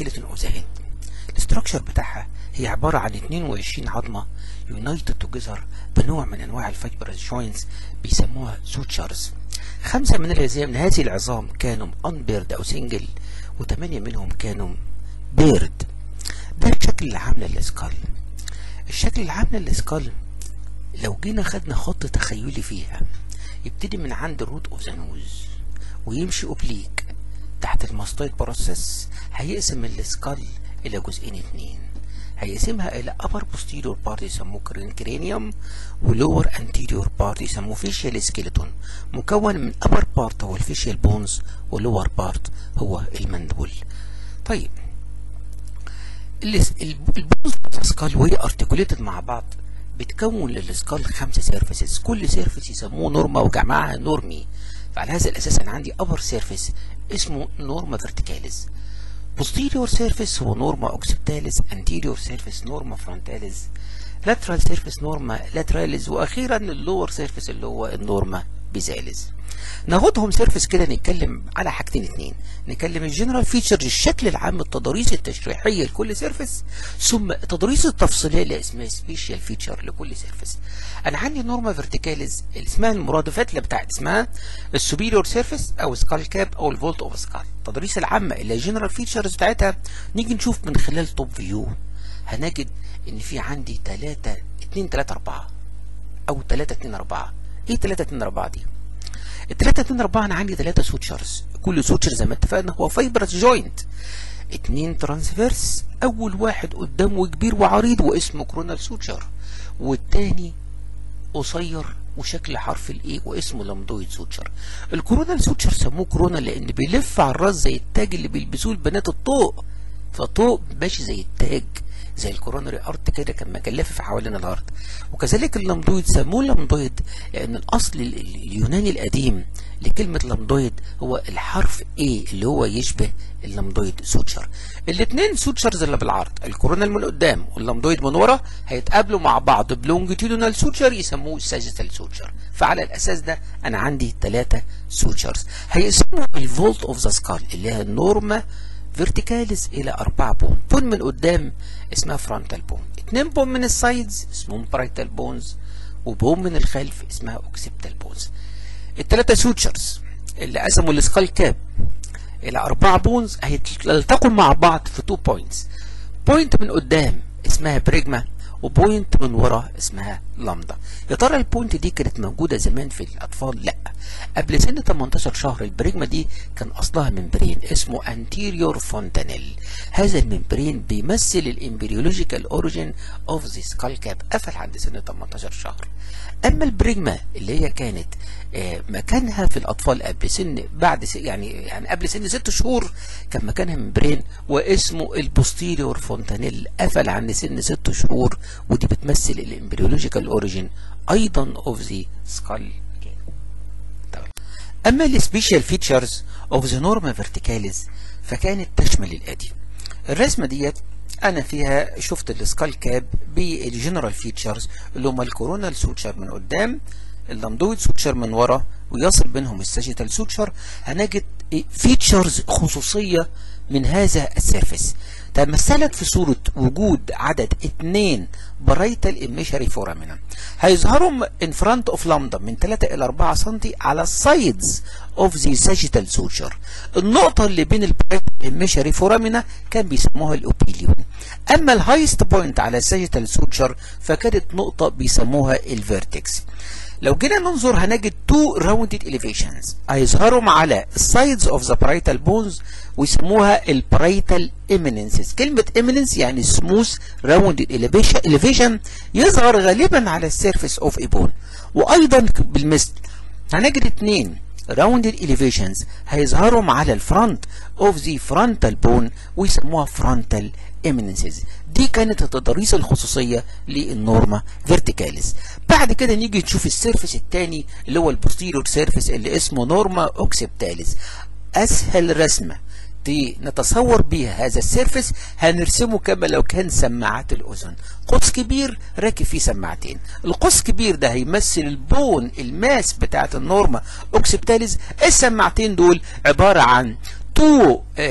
سكيلتون اوف ذا هيد الاستراكشر بتاعها هي عبارة عن 22 عظمة يونايتد توجذر بنوع من انواع الفايبرز جوينتس بيسموها سوتشرز خمسة من هذه من هذه العظام كانوا انبيرد او سنجل وثمانية منهم كانوا بيرد ده الشكل العام للاسكال الشكل العام للاسكال لو جينا خدنا خط تخيلي فيها يبتدي من عند الروت اوف ذا نوز ويمشي اوبليك تحت الماستويد بروسيس هيقسم السكال الى جزئين اتنين هيقسمها الى upper posterior part يسموه cranium و lower anterior part يسموه facial skeleton مكون من upper part هو الفيشيال بونز و lower part هو المندبل طيب البونز سكال وهي ارتكوليتد مع بعض بتكون للسكال خمسة سيرفيسز كل سيرفيس يسموه نورما وجمعها نورمي فعلى هذا الاساس انا عندي upper سيرفيس اسمه نورما فيرتيكاليز posterior surface هو نورما اوكسيبتاليز anterior surface نورما فرونتاليز lateral surface نورما لاتراليز واخيرا اللور سيرفيس اللي هو النورما بيزاليز ناخدهم سيرفيس كده نتكلم على حاجتين اتنين نتكلم الجنرال فيتشرز الشكل العام التضاريس التشريحيه لكل سيرفيس ثم التضاريس التفصيليه اللي اسمها سبيشال فيتشر لكل سيرفيس انا عندي نورما فيرتيكاليز اللي اسمها المرادفات اللي بتاعت اسمها السوبيريور سيرفيس او سكال كاب او الفولت اوف سكال التضاريس العامه اللي الجنرال فيتشرز بتاعتها نيجي نشوف من خلال توب فيو هنجد ان في عندي 3 2 3 4 او 3 2 4 ايه 3 2 4 دي ال 3 2 4 انا عندي 3 سوتشرز كل سوتشر زي ما اتفقنا هو فايبرس جوينت اتنين ترانسفيرس اول واحد قدامه كبير وعريض واسمه كرونال سوتشر والتاني قصير وشكل حرف الاي واسمه لمدويد سوتشر الكورونال سوتشر سموه كورونا لان بيلف على الراس زي التاج اللي بيلبسوه البنات الطوق فطوق ماشي زي التاج زي الكورونري ارت كده كان كان لافف حوالين الارض وكذلك اللمدويد سموه لمدويد لان الاصل اليوناني القديم لكلمة لمدويد هو الحرف ايه اللي هو يشبه اللمدويد سوتشر الاثنين سوتشرز اللي بالعرض الكورونال من قدام واللمدويد من ورا هيتقابلوا مع بعض بلونجيتودينال سوتشر يسموه ساجيتال سوتشر فعلى الاساس ده انا عندي ثلاثة سوتشرز هيقسموا الفولت اوف ذا سكال اللي هي النورما فيرتيكاليز الى اربعة بون بون من قدام اسمها فرونتال بون اتنين بون من السايدز اسمهم برايتال بونز وبون من الخلف اسمها اوكسيبتال بونز التلاتة سوتشرز اللي قسموا السكال كاب الى اربعة بونز هيلتقوا مع بعض في تو بوينتس بوينت من قدام اسمها بريجما وبوينت من ورا اسمها لامدا يا ترى البوينت دي كانت موجوده زمان في الاطفال لا قبل سن 18 شهر البريجما دي كان اصلها ممبرين اسمه anterior فونتانيل هذا الممبرين بيمثل الامبريولوجيكال اوريجين اوف ذا سكال كاب قفل عند سن 18 شهر اما البريجما اللي هي كانت آه مكانها في الاطفال قبل سن بعد سن يعني يعني قبل سن ست شهور كان مكانها ممبرين واسمه البوستيريور فونتانيل قفل عند سن ست شهور ودي بتمثل الامبريولوجيكال اوريجين ايضا اوف ذا سكال اما السبيشال فيتشرز اوف ذا نورما فيرتيكاليز فكانت تشمل الاتي الرسمه ديت انا فيها شفت السكال كاب بالجنرال فيتشرز اللي هم الكورونال سوتشر من قدام اللمدويد سوتشر من ورا ويصل بينهم الساجيتال سوتشر هنجد فيتشرز خصوصيه من هذا السيرفيس تمثلت في صورة وجود عدد اثنين برايتال اميشري فورامينا هيظهروا in front of lambda من 3 الى 4 سم على السايدز اوف ذا ساجيتال سوتشر النقطة اللي بين البرايتال اميشري فورامينا كان بيسموها الاوبيليون اما الهايست بوينت على الساجيتال سوتشر فكانت نقطة بيسموها الفيرتكس لو جينا ننظر هنجد تو راوندد elevations هيظهروا على السايدز اوف ذا برايتال بونز ويسموها البرايتال eminences كلمة eminence يعني smooth rounded elevation يظهر غالبا على السيرفيس اوف ايبون وايضا بالمثل هنجد اثنين rounded elevations هيظهروا على الفرونت اوف ذا frontal بون ويسموها frontal eminences دي كانت التضاريس الخصوصية للنورما فيرتيكاليز بعد كده نيجي نشوف السيرفيس الثاني اللي هو البوستيريور سيرفيس اللي اسمه نورما اوكسيبتاليز اسهل رسمه نتصور بيها هذا السيرفس هنرسمه كما لو كان سماعات الأذن قوس كبير راكب فيه سماعتين القوس كبير ده هيمثل البون الماس بتاعت النورما اوكسيبتاليز السماعتين دول عبارة عن تو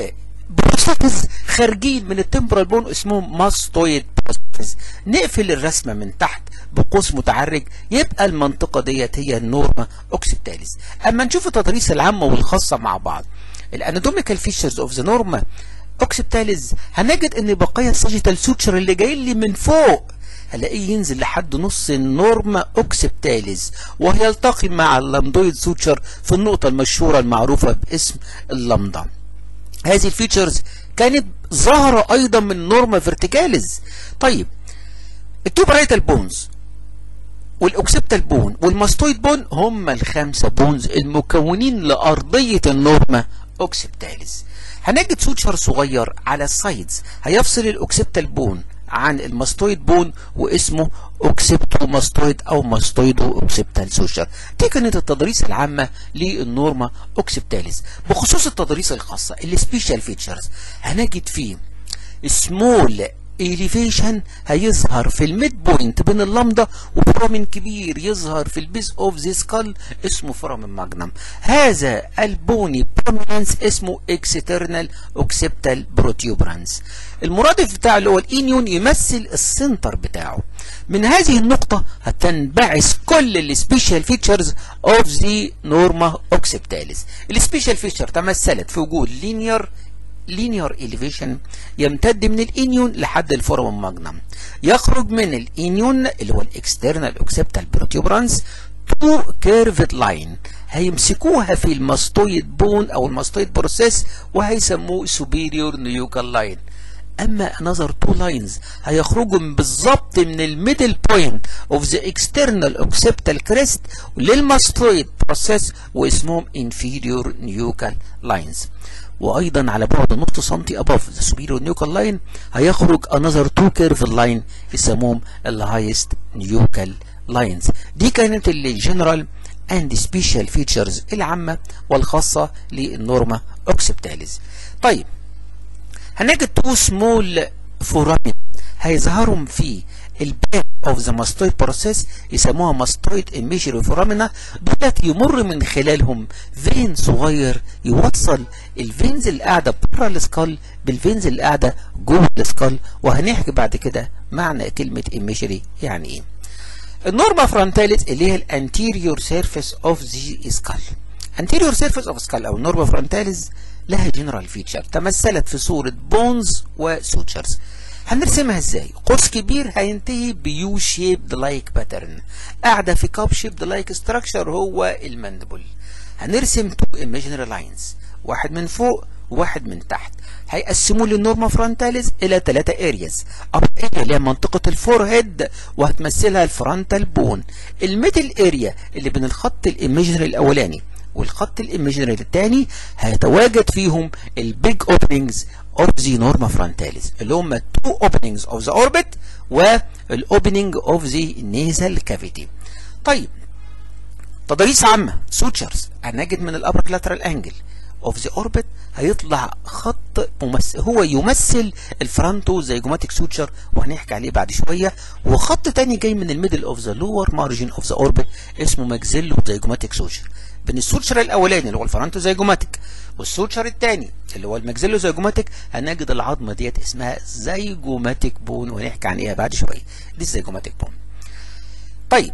بروستاتز خارجين من التمبرال بون اسمهم ماستويد بروستاتز نقفل الرسمة من تحت بقوس متعرج يبقى المنطقة ديت هي النورما اوكسيبتاليس اما نشوف التضاريس العامة والخاصة مع بعض الاناتوميكال فيتشرز اوف ذا نورما اوكسيبتاليز هنجد ان بقايا الساجيتال سوتشر اللي جاي لي من فوق هلاقيه ينزل لحد نص النورما اوكسيبتاليز وهيلتقي مع اللامدويد سوتشر في النقطة المشهورة المعروفة باسم اللامدا هذه الفيتشرز كانت ظاهرة ايضا من نورما فيرتيكاليز طيب التو برايتال بونز والاوكسيبتال بون والماستويد بون هم الخمسة بونز المكونين لأرضية النورما اوكسيبتاليز هنجد سوتشر صغير على السايدز هيفصل الاوكسيبتال بون عن الماستويد بون واسمه اوكسيبتو ماستويد او ماستويدو اوكسيبتال سوشر دي كانت التضاريس العامة للنورما اوكسيبتاليز بخصوص التضاريس الخاصة السبيشال فيتشرز هنجد فيه سمول elevation هيظهر في الميد بوينت بين اللمدة وفرامن كبير يظهر في البيز اوف ذا سكال اسمه فرامن ماجنم هذا البوني برومينانس اسمه اكسترنال اوكسيبتال بروتيوبرانس المرادف بتاعه اللي هو الانيون يمثل السنتر بتاعه من هذه النقطة هتنبعث كل السبيشال فيتشرز اوف ذا نورما اوكسيبتاليس السبيشال فيتشر تمثلت في وجود لينير linear elevation يمتد من الانيون لحد الفورم ماجنم يخرج من الانيون اللي هو الاكسترنال اوكسيبتال بروتيوبرانس تو كيرفد لاين هيمسكوها في الماستويد بون او الماستويد بروسيس وهيسموه superior nuchal line اما another two lines هيخرجوا بالظبط من الميدل بوينت اوف ذا اكسترنال اوكسيبتال كريست للماستويد بروسيس واسمهم inferior nuchal lines وايضا على بعد نص سنتي اباف ذا superior nuchal line هيخرج another two curved line يسموهم الهايست nuchal lines دي كانت الجنرال اند سبيشال فيتشرز العامة والخاصة للنورما اوكسيبتاليز طيب هنجد تو سمول فورامين هيظهروا في الباك اوف ذا ماستويد بروسيس يسموها ماستويد ايميجري فورامينا دولت يمر من خلالهم فين صغير يوصل الفينز اللي قاعده بره السكال بالفينز اللي قاعده جوه السكال وهنحكي بعد كده معنى كلمه ايميجري يعني ايه النورما فرونتاليس اللي هي الانتيريور سيرفيس اوف ذا سكال anterior surface of skull او النورما فرونتاليس لها جنرال فيتشر تمثلت في صورة بونز وسوتشرز هنرسمها ازاي قوس كبير هينتهي بيو شيبد لايك باترن قاعدة في كاب شيبد لايك ستراكشر هو المندبل هنرسم تو imaginary لاينز واحد من فوق وواحد من تحت هيقسموا لي النورما فرونتاليز الى ثلاثة ارياز اب اريا اللي هي منطقة الفور هيد وهتمثلها الفرونتال بون الميدل اريا اللي بين الخط الايميجنري الاولاني والخط الايميجنري الثاني هيتواجد فيهم البيج اوبننجز اوف ذا نورما فرونتاليز اللي هم تو اوبننجز اوف ذا اوربت والاوبننج اوف ذا نيزل كافيتي طيب تضاريس عامة سوتشرز هنجد من الابر لاترال انجل اوف ذا اوربت هيطلع خط ممثل هو يمثل الفرانتو زيجوماتيك سوتشر وهنحكي عليه بعد شويه وخط تاني جاي من الميدل اوف ذا لور مارجن اوف ذا اوربت اسمه ماكزيلو زيجوماتيك سوتشر بين السوتشر الاولاني اللي هو الفرانتو زيجوماتيك والسوتشر الثاني اللي هو الماكزيلو زيجوماتيك هنجد العظمه ديت اسمها زيجوماتيك بون وهنحكي عن ايه بعد شويه دي الزيجوماتيك بون طيب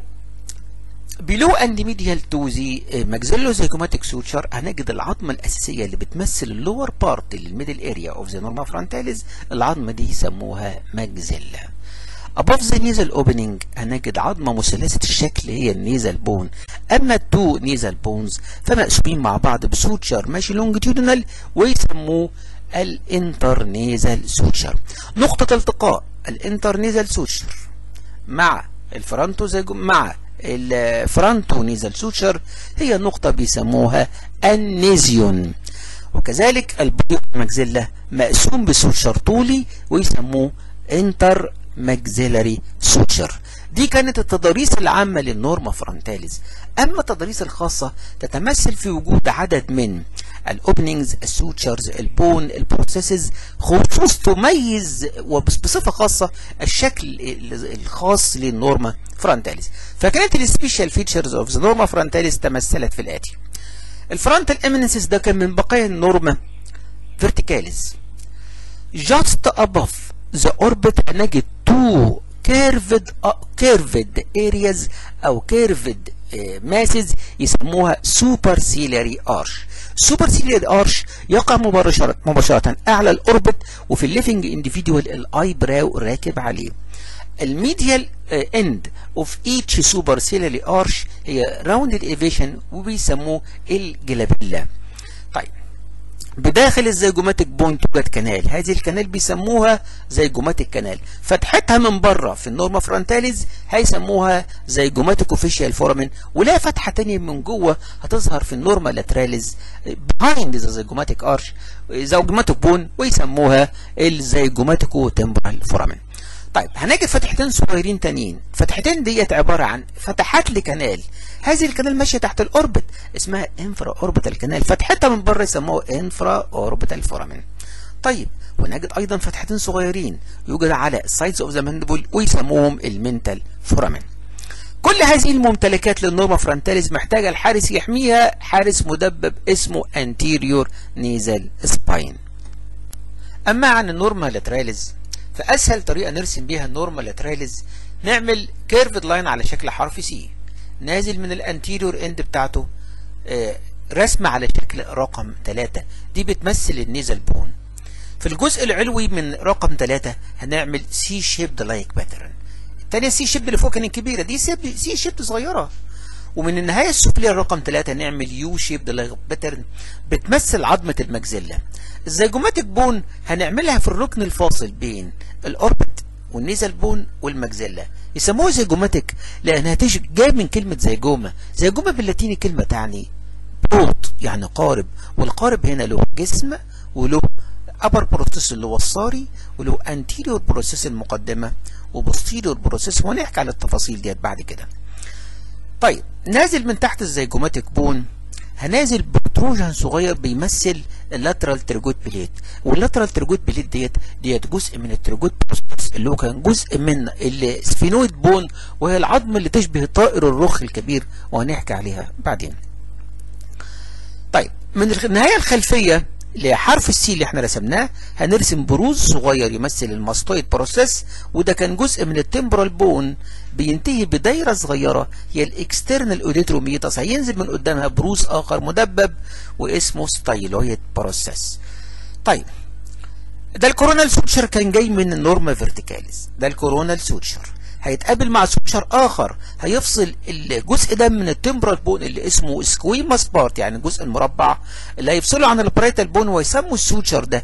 below and medial to the maxillozygomatic suture هنجد العظمة الأساسية اللي بتمثل اللور بارت للميدل اريا اوف ذا نورما فرونتاليز العظمة دي يسموها ماجزيلا above the nasal opening هنجد عظمة مثلثة الشكل هي النيزل بون أما التو نيزل بونز فمقسومين مع بعض بسوتشر ماشي لونجيتيودنال ويسموه الانترنيزل سوتشر نقطة التقاء الانترنيزل سوتشر مع الفرونتو زيجو مع الفرونتو نيزل سوتشر هي نقطة بيسموها النيزيون وكذلك البيض ماكزيلا مقسوم بسوتشر طولي ويسموه انتر ماكزيلاري سوتشر دي كانت التضاريس العامة للنورما فرونتاليز أما التضاريس الخاصة تتمثل في وجود عدد من الاوبننجز السوتشرز البون البروسيسز خصوص تميز وبصفة خاصة الشكل الخاص للنورما فرونتاليز فكانت السبيشال فيتشرز اوف ذا نورما فرونتاليز تمثلت في الآتي الفرونتال امينسز ده كان من بقايا النورما فيرتيكاليز just above the orbit هنجد two curved uh, curved areas او curved uh, masses يسموها superciliary arch superciliary arch يقع مباشرة مباشرة اعلى الاوربت وفي الليفنج individual الاي براو راكب عليه الميديال اند اوف ايتش superciliary arch هي rounded elevation وبيسموه الجلابيلا طيب بداخل الزيجوماتيك بوينت توجد كنال هذه الكنال بيسموها زيجوماتيك كنال فتحتها من بره في النورما فرونتاليز هيسموها زيجوماتيك اوفيشال فورامين ولا فتحه تانية من جوه هتظهر في النورما لاتراليز بيهايند ذا زيجوماتيك ارش زيجوماتيك بون ويسموها الزيجوماتيكو تمبرال فورامين طيب هنجد فتحتين صغيرين تانيين فتحتين ديت عبارة عن فتحات لكنال هذه الكنال ماشية تحت الاوربت اسمها انفرا اوربيتال كنال فتحتها من بره يسموها انفرا اوربيتال فورامين طيب ونجد ايضا فتحتين صغيرين يوجد على السايدز اوف ذا ماندبل ويسموهم المنتال فورامين كل هذه الممتلكات للنورما فرونتاليز محتاجة الحارس يحميها حارس مدبب اسمه anterior nasal spine اما عن النورما لاتراليز فاسهل طريقه نرسم بيها النورما لاتراليز نعمل كيرفد لاين على شكل حرف سي نازل من الانتيريور اند بتاعته آه رسمه على شكل رقم 3 دي بتمثل النيزل بون في الجزء العلوي من رقم 3 هنعمل سي شيبد لايك باترن الثانيه سي شيبد اللي فوق كانت كبيره دي سي شيبد صغيره ومن النهايه السفليه رقم 3 نعمل يو شيبد لايك باترن بتمثل عظمه المجزله الزيجوماتيك بون هنعملها في الركن الفاصل بين الاوربت والنيزل بون والمجزله يسموها زيجوماتيك لانها تيجي جايه من كلمه زيجوما زيجوما باللاتيني كلمه تعني بروت يعني قارب والقارب هنا له جسم وله ابر بروسيس اللي هو الصاري وله انتيريور بروسيس المقدمه وبوستيريور بروسيس وهنحكي على التفاصيل ديت بعد كده طيب نازل من تحت الزيجوماتيك بون هنازل بتروجن صغير بيمثل اللاترال ترجوت بليت واللاترال ترجوت بليت ديت ديت جزء من الترجوت بروسبس اللي هو كان جزء من السفينويد بون وهي العظم اللي تشبه طائر الرخ الكبير وهنحكي عليها بعدين طيب من النهايه الخلفيه لحرف السي اللي احنا رسمناه هنرسم بروز صغير يمثل الماستويد بروسيس وده كان جزء من التمبرال بون بينتهي بدايره صغيره هي الاكسترنال اوديتروميتاس هينزل من قدامها بروز اخر مدبب واسمه ستايلويد بروسيس طيب ده الكورونال سوتشر كان جاي من النورما فيرتيكاليز ده الكورونال سوتشر هيتقابل مع سوتشر اخر هيفصل الجزء ده من التمبرال بون اللي اسمه سكويماس بارت يعني الجزء المربع اللي هيفصله عن البرايتال بون ويسموا السوتشر ده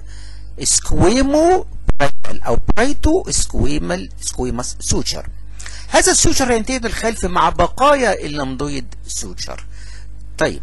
سكويمو برايتال او برايتو سكويمال سكويماس سوتشر هذا السوتشر هينتهي بالخلف مع بقايا اللمضويد سوتشر طيب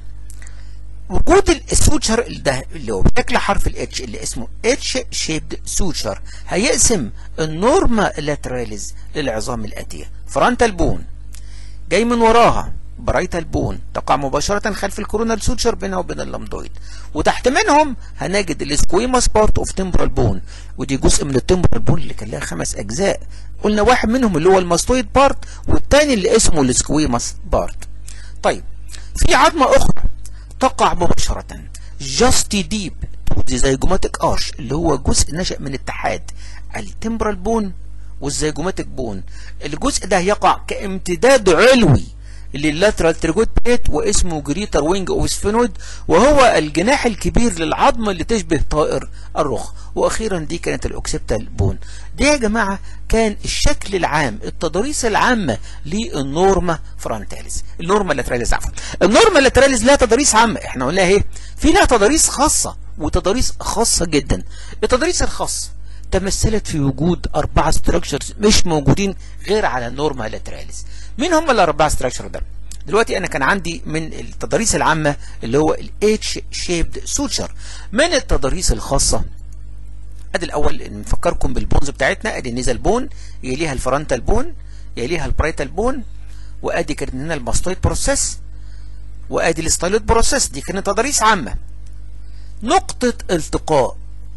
وجود السوتشر ده اللي هو بشكل حرف الاتش اللي اسمه اتش شيبد سوتشر هيقسم النورما لاتراليز للعظام الاتيه فرونتال بون جاي من وراها برايتال بون تقع مباشرة خلف الكورونال سوتشر بينها وبين اللمضويد وتحت منهم هنجد السكويماس بارت اوف تمبرال بون ودي جزء من التمبرال بون اللي كان لها خمس اجزاء قلنا واحد منهم اللي هو الماستويد بارت والتاني اللي اسمه السكويماس بارت طيب في عظمة اخرى تقع مباشرة just deep to the zygomatic arch اللي هو جزء نشأ من اتحاد التمبرال بون والزيجوماتيك بون الجزء ده يقع كامتداد علوي لللاترال تريجوت بيت واسمه جريتر وينج اوف سفينويد وهو الجناح الكبير للعظمة اللي تشبه طائر الرخ واخيرا دي كانت الاوكسيبتال بون دي يا جماعة كان الشكل العام التضاريس العامة للنورما فرونتاليز النورما لاتراليز عفوا النورما لاتراليز لها تضاريس عامة احنا قلنا ايه في لها تضاريس خاصة وتضاريس خاصة جدا التضاريس الخاصة تمثلت في وجود أربعة ستراكشرز مش موجودين غير على النورما لاتراليز مين هم الأربعة ستراكشر ده؟ دلوقتي أنا كان عندي من التضاريس العامة اللي هو ال H shaped suture من التضاريس الخاصة ادي الاول نفكركم بالبونز بتاعتنا ادي النيزل بون يليها الفرونتال بون يليها البرايتال بون وادي كانت هنا الماستويد بروسيس وادي الستايلويد بروسيس دي كانت تضاريس عامة نقطة التقاء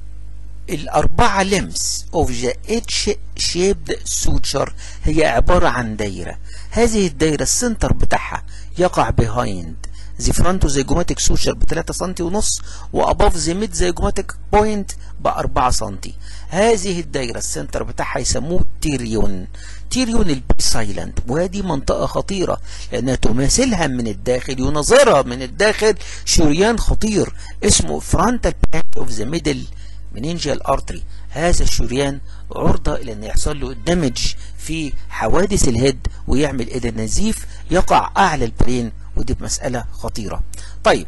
الأربعة لمس of the H shaped suture هي عبارة عن دايرة هذه الدايرة السنتر بتاعها يقع behind ذا فرونتو زيجوماتيك سوشر ب 3 سم ونص واباف ذا ميد زيجوماتيك بوينت ب 4 سم هذه الدايره السنتر بتاعها يسموه تيريون تيريون البي سايلنت وهذه منطقة خطيرة لأنها تماثلها من الداخل يناظرها من الداخل شريان خطير اسمه فرونتال بانك اوف ذا ميدل منينجيال ارتري هذا الشريان عرضة إلى أن يحصل له دمج في حوادث الهيد ويعمل إذا نزيف يقع أعلى البرين ودي مسألة خطيرة طيب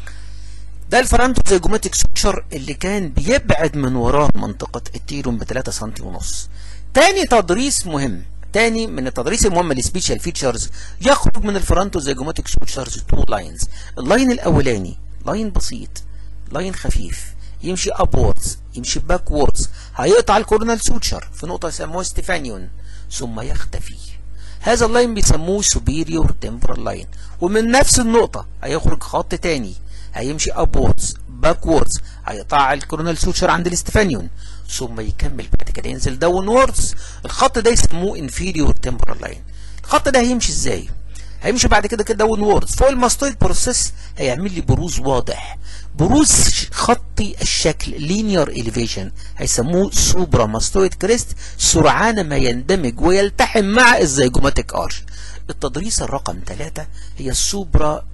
ده الفرانتو زيجوماتيك سوشر اللي كان بيبعد من وراه منطقة التيروم ب 3 سم ونص تاني تدريس مهم تاني من التدريس المهم للسبيشال فيتشرز يخرج من الفرانتو زيجوماتيك سوشرز تو لاينز اللاين الاولاني لاين بسيط لاين خفيف يمشي ابوردز يمشي باكوردز هيقطع الكورنال سوتشر في نقطة يسموها ستيفانيون ثم يختفي هذا اللاين بيسموه سوبيريور تمبرال لاين ومن نفس النقطة هيخرج خط تاني هيمشي ابوردز باكوردز هيقطع الكورنال سوتشر عند الاستفانيون ثم يكمل بعد كده ينزل داون ووردز الخط ده يسموه انفيريور تمبرال لاين الخط ده هيمشي ازاي هيمشي بعد كده كده داون ووردز فوق الماستويد بروسيس هيعمل لي بروز واضح بروز خطي الشكل لينير اليفيشن هيسموه سوبرا ماستويد كريست سرعان ما يندمج ويلتحم مع الزيجوماتيك ارش التدريس الرقم ثلاثة هي السوبرا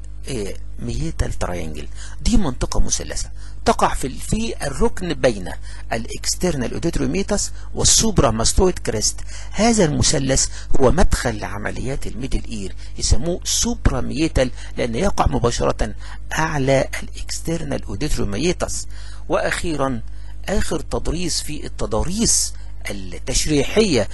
ميتال تراينجل دي منطقة مثلثة تقع في في الركن بين الاكسترنال اوديتروميتاس والسوبرا ماستويد كريست هذا المثلث هو مدخل لعمليات الميدل اير يسموه سوبرا ميتال لان يقع مباشرة اعلى الاكسترنال اوديتروميتاس واخيرا اخر تضريس في التضاريس التشريحية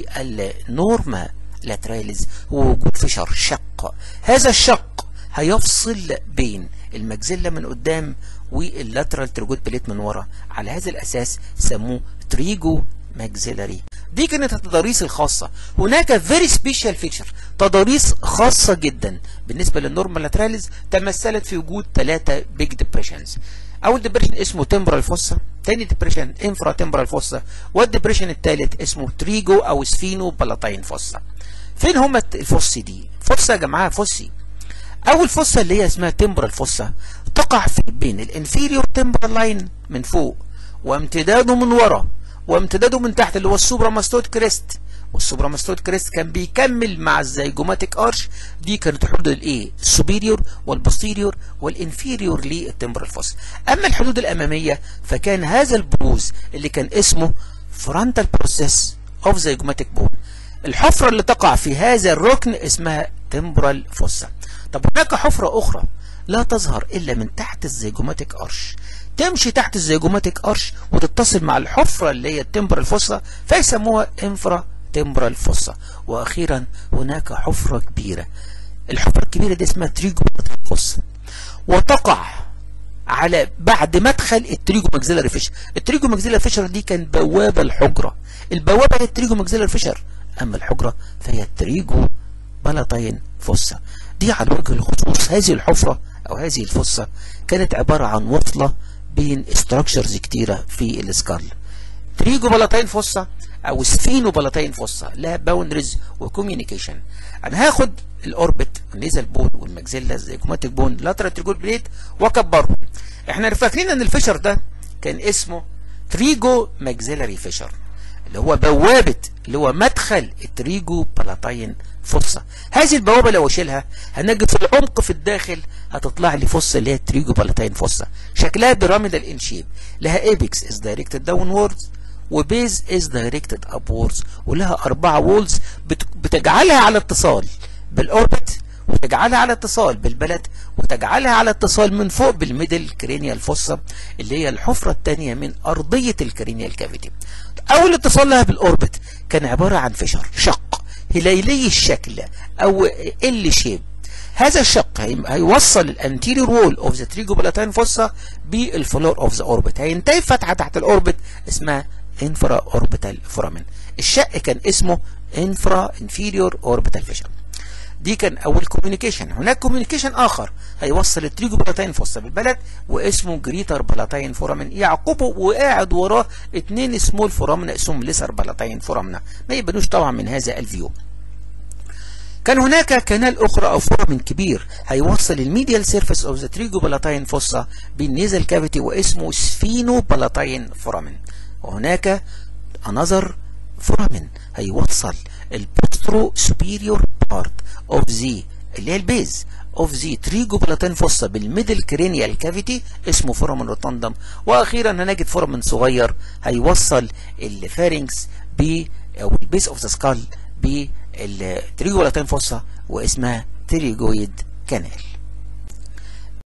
للنورما لاتراليز هو وجود فشر شق هذا الشق هيفصل بين المجزلة من قدام واللاترال ترجوت بليت من ورا على هذا الأساس سموه تريجو ماكسيلاري دي كانت التضاريس الخاصة هناك فيري سبيشال فيتشر تضاريس خاصة جدا بالنسبة للنورمال لاتراليز تمثلت في وجود ثلاثة بيج ديبريشنز اول ديبريشن اسمه تمبرال فوسا تاني ديبريشن انفرا تمبرال فوسا والديبريشن الثالث اسمه تريجو او سفينو بلاتين فوسا فين هما الفوسي دي فوسا يا جماعه فوسي اول فوسا اللي هي اسمها تمبرال فوسا تقع في بين الانفيريور تمبرال لاين من فوق وامتداده من ورا وامتداده من تحت اللي هو السوبرا ماستويد كريست والسوبرا ماستويد كريست كان بيكمل مع الزيجوماتيك ارش دي كانت حدود الايه السوبيريور والبوستيريور والانفيريور للتمبرال فوس اما الحدود الاماميه فكان هذا البروز اللي كان اسمه فرونتال بروسيس اوف زيجوماتيك بون الحفره اللي تقع في هذا الركن اسمها تمبرال فوسا طب هناك حفره اخرى لا تظهر الا من تحت الزيجوماتيك ارش تمشي تحت الزيجوماتيك ارش وتتصل مع الحفره اللي هي التمبرال فوسا فيسموها انفرا تمبرال فوسا واخيرا هناك حفره كبيره الحفره الكبيره دي اسمها تريجو فوسا وتقع على بعد مدخل التريجو ماكسيلاري فيشر التريجو ماكسيلاري فيشر دي كان بوابه الحجره البوابه هي التريجو ماكسيلاري فيشر اما الحجره فهي التريجو بلاتين فوسا دي على وجه الخصوص هذه الحفره او هذه الفوسا كانت عباره عن وصله بين استراكشرز كتيره في السكال تريجو بلاتين فوسا او سفينو بلاتين فوسا لها باوندريز وكوميونيكيشن انا هاخد الاوربت النيزل بون والماكسيلا الزيجوماتيك بون لاترال تريجول بليت واكبرهم احنا فاكرين ان الفشر ده كان اسمه تريجو ماكسيلاري فيشر اللي هو بوابة اللي هو مدخل التريجو بلاتين فصة هذه البوابة لو اشيلها هنجد في العمق في الداخل هتطلع لي فصة اللي هي التريجو بلاتين فصة شكلها بيراميدال ان شيب لها ايبكس از دايركتد داونوردز وبيز از دايركتد ابوردز ولها اربعة وولز بتجعلها على اتصال بالاوربت وتجعلها على اتصال بالبلد وتجعلها على اتصال من فوق بالميدل كرينيال فوسا اللي هي الحفرة الثانية من أرضية الكرينيال كافيتي أول اتصال لها بالأوربت كان عبارة عن فشر شق هليلي الشكل أو ال شيب هذا الشق هيوصل الانتيريور وول اوف ذا تريجوبلاتين فوسا بالفلور اوف ذا اوربت هينتهي فتحه تحت الاوربت اسمها انفرا اوربيتال فورامين الشق كان اسمه انفرا انفيريور اوربيتال فيشر دي كان اول كوميونيكيشن هناك كوميونيكيشن اخر هيوصل التريجو بلاتين فوسا بالبلد واسمه جريتر بلاتين فورامين يعقبه وقاعد وراه اتنين سمول فورامنا اسمهم ليسر بلاتين فورامنا ما يبانوش طبعا من هذا الفيو كان هناك كانال اخرى او فورامين كبير هيوصل الميديال سيرفيس اوف ذا تريجو بالاتاين فوسا بالنيزل كافيتي واسمه سفينو بالاتاين فورامين وهناك انذر فورامين هيوصل البوسترو سوبيريور بارت اوف ذا اللي هي البيز اوف ذا تريجو بالاتاين فوسا بالميدل كرينيال كافيتي اسمه فورامين روتاندم واخيرا هنجد فورامين صغير هيوصل الفارنكس ب او البيس اوف ذا سكال بالتريجو بالاتاين فوسا واسمها تريجويد كانال